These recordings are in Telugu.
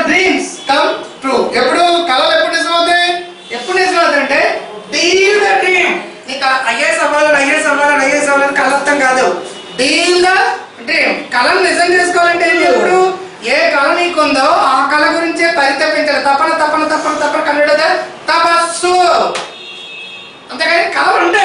డ్రీమ్స్ కమ్ ట్రూ ఎప్పుడు కళలు ఎప్పుడు నిజమవుతాయి ఎప్పుడు నిజమవుతాయి అంటే డీల్ ద డ్రీమ్ నీకు ఐఏఎస్ అవ్వాలని ఐఏఎస్ అవ్వాలని ఐఏఎస్ అవ్వాలని కళ అర్థం కాదు డీల్ ద డ్రీమ్ కళను నిజం చేసుకోవాలంటే ఏం ఎప్పుడు ఏ కళ నీకుందో ఆ కళ గురించే పరితపించాలి తపన తపన తపన తపన కన్నడ తపస్సు అంతేగాని కళలు ఉంటే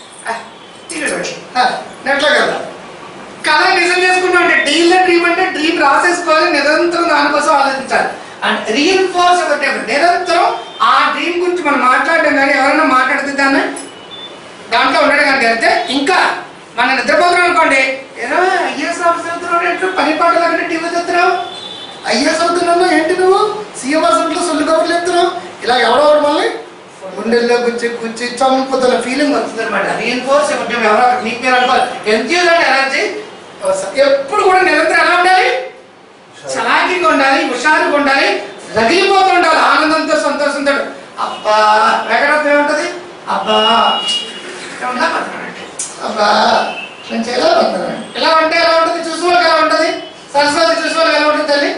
నెట్లో కదా కళ నిజం చేసుకుంటాం అంటే డీల్ డ్రీమ్ అంటే డ్రీమ్ రాసేసుకోవాలి నిరంతరం దానికోసం ఆలోచించాలి అండ్ రీఎన్ఫోర్స్ ఒకటి నిరంతరం ఆ డ్రీమ్ గురించి మనం మాట్లాడడం కానీ ఎవరైనా మాట్లాడితే దాన్ని దాంట్లో ఉండడం కానీ జరిగితే ఇంకా మనం నిద్రపోతున్నాం అనుకోండి ఏదో ఐఏఎస్ ఆఫీసర్ అవుతున్నావు ఎట్లు పని పాట లేకుండా టీవీ చూస్తున్నావు ఐఏఎస్ అవుతున్నావు ఏంటి నువ్వు సీఎం అసెంబ్లీలో సొల్లు కబుర్లు ఎత్తున్నావు ఇలా ఎవడో ఒకడు మళ్ళీ గుండెల్లో గుచ్చి గుచ్చి చంపుతున్న ఫీలింగ్ వస్తుంది అనమాట రీఎన్ఫోర్స్ ఎవరు ఎవరో నీ పేరు అనుకోవాలి ఎంతీలాంటి ఎనర్జీ ఎప్పుడు కూడా నిరంతరం ఎలా ఉండాలి చలాకీగా ఉండాలి హుషారుగా ఉండాలి రగిలిపోతూ ఉండాలి ఆనందంతో సంతోషంతో అబ్బా వెగడత్వం ఏముంటది అబ్బా ఇక్కడ ఉందా పడుతున్నానంటే అబ్బా నేను ఎలా పడుతున్నాను ఎలా ఉంటే ఎలా ఉంటుంది చూసి వాళ్ళకి ఎలా ఉంటుంది సరస్వతి చూసి వాళ్ళకి ఎలా ఉంటుంది తల్లి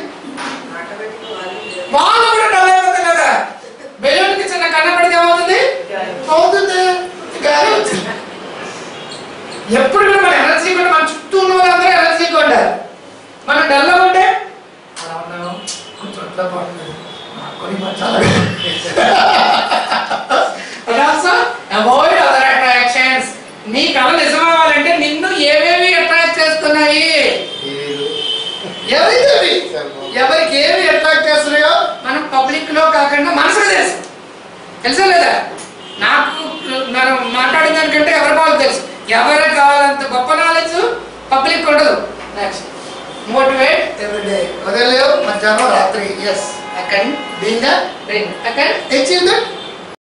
వాళ్ళు కూడా డల్ అయిపోతుంది కదా బెలూన్కి చిన్న కన్న పడితే ఏమవుతుంది అవుతుంది గాలి అవుతుంది ఎప్పుడు కూడా మన ఎనర్జీ కూడా మన చుట్టూ ఉన్న వాళ్ళందరూ ఎనర్జీగా ఉండాలి మనం డల్గా ఉంటే అలా ఉన్నాము కొంచెం అట్లా బాగుంటుంది నాకు కూడా ఇంకా చాలా And also, avoid other attractions. నీ కళ నిజమవ్వాలంటే నిన్ను ఏవేవి అట్రాక్ట్ చేస్తున్నాయి ఎవరికి ఎవరికి ఏవి అట్రాక్ట్ చేస్తున్నాయో మనం పబ్లిక్ లో కాకుండా మనసుకు తెలుసు తెలుసా లేదా నాకు మనం మాట్లాడిన దానికంటే ఎవరి వాళ్ళకి తెలుసు ఎవరికి కావాలంత గొప్ప నాలెడ్జ్ పబ్లిక్ ఉండదు నెక్స్ట్ మోటివేట్ ఎవ్రీడే ఉదయం మధ్యాహ్నం రాత్రి yes I can being the dream I can achieve that